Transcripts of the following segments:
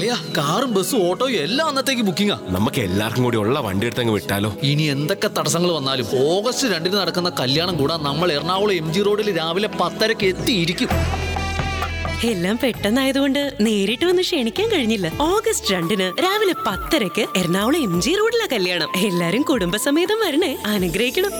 അളിയ കാറും ബസ്സും ഓട്ടോയും എല്ലാം അന്നത്തേക്ക് ബുക്കിംഗാ നമുക്ക് എല്ലാവർക്കും കൂടി ഉള്ള വണ്ടി എടുത്തങ്ങ് വിട്ടാലോ ഇനി എന്തൊക്കെ തടസ്സങ്ങൾ വന്നാലും ഓഗസ്റ്റ് രണ്ടിന് നടക്കുന്ന കല്യാണം കൂടാൻ നമ്മൾ എറണാകുളം എം ജി റോഡിൽ രാവിലെ പത്തരക്ക് എത്തിയിരിക്കും എല്ലാം പെട്ടെന്നായതുകൊണ്ട് നേരിട്ട് വന്ന് ക്ഷണിക്കാൻ കഴിഞ്ഞില്ല ഓഗസ്റ്റ് രണ്ടിന് രാവിലെ പത്തരക്ക് എറണാകുളം എം ജി റോഡിലെ കല്യാണം എല്ലാരും കുടുംബസമേതം വരണേ അനുഗ്രഹിക്കണം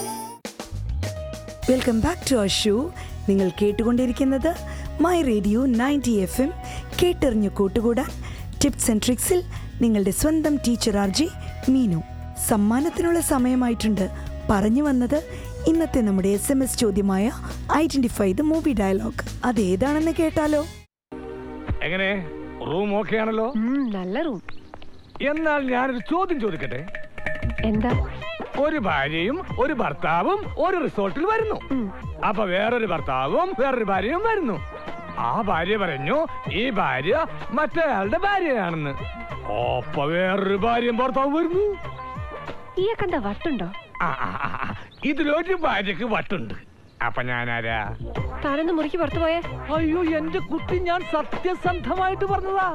welcome back to our show നിങ്ങൾ കേട്ടുകൊണ്ടിരിക്കുന്നത് my radio ninety F M കേട്ടെറിഞ്ഞു കൂട്ടുകൂടാൻ ടിപ്സ് ആൻഡ് ട്രിക്സിൽ നിങ്ങളുടെ സ്വന്തം ടീച്ചർ ആർ ജി മീനു സമ്മാനത്തിനുള്ള സമയമായിട്ടുണ്ട് പറഞ്ഞു വന്നത് ഇന്നത്തെ നമ്മുടെ എസ് എം എസ് ചോദ്യമായ ഐഡന്റിഫൈ ദ മൂവി ഡയലോഗ് അതേതാണെന്ന് കേട്ടാലോ എങ്ങനെ റൂം ഓക്കെ ആണല്ലോ ഉം, നല്ല റൂം എന്നാൽ ഞാനൊരു ചോദ്യം ചോദിക്കട്ടെ എന്താ ഒരു ഭാര്യയും ഒരു ഭർത്താവും ഒരു റിസോർട്ടിൽ വരുന്നു അപ്പൊ വേറൊരു ഭർത്താവും വേറൊരു ഭാര്യയും വരുന്നു ആ ഭാര്യ പറഞ്ഞു ഈ ഭാര്യ മറ്റേയാളുടെ ഭാര്യയാണെന്ന് ഒപ്പ വേറൊരു ഭാര്യയും ഭർത്താവും വരുന്നു ഈയൊക്കെന്താ വട്ടുണ്ടോ ആ, ആ, ആ, ആ. ഇതിലൊരു ഭാര്യക്ക് വട്ടുണ്ട് അപ്പൊ ഞാനാരാ താനൊന്ന് മുറിക്ക് പുറത്തു പോയേ അയ്യോ എന്റെ കുട്ടി ഞാൻ സത്യസന്ധമായിട്ട് പറഞ്ഞതാ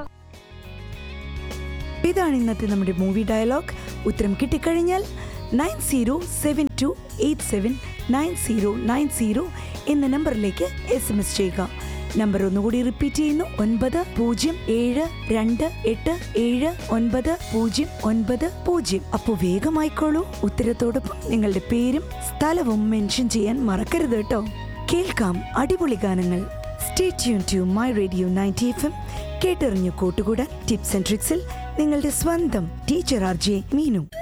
ഇതാണ് ഇന്നത്തെ നമ്മുടെ മൂവി ഡയലോഗ് ഉത്തരം കിട്ടിക്കഴിഞ്ഞാൽ nine zero seven two eight seven nine zero nine zero എന്ന നമ്പറിലേക്ക് എസ് എം എസ് ചെയ്യുക നമ്പർ ഒന്നുകൂടി റിപ്പീറ്റ് ചെയ്യുന്നു ഒൻപത് പൂജ്യം ഏഴ് രണ്ട് എട്ട് ഏഴ് ഒൻപത് പൂജ്യം ഒൻപത് പൂജ്യം അപ്പോൾ വേഗമായിക്കോളൂ ഉത്തരത്തോടൊപ്പം നിങ്ങളുടെ പേരും സ്ഥലവും മെൻഷൻ ചെയ്യാൻ മറക്കരുത് കേട്ടോ കേൾക്കാം അടിപൊളി ഗാനങ്ങൾ stay tune to my radio ninety F M കേട്ടെറിഞ്ഞു കൂട്ടുകൂടാൻ ടിപ്സ് ആൻഡ് ട്രിക്സിൽ നിങ്ങളുടെ സ്വന്തം ടീച്ചർ ആർ ജെ മീനു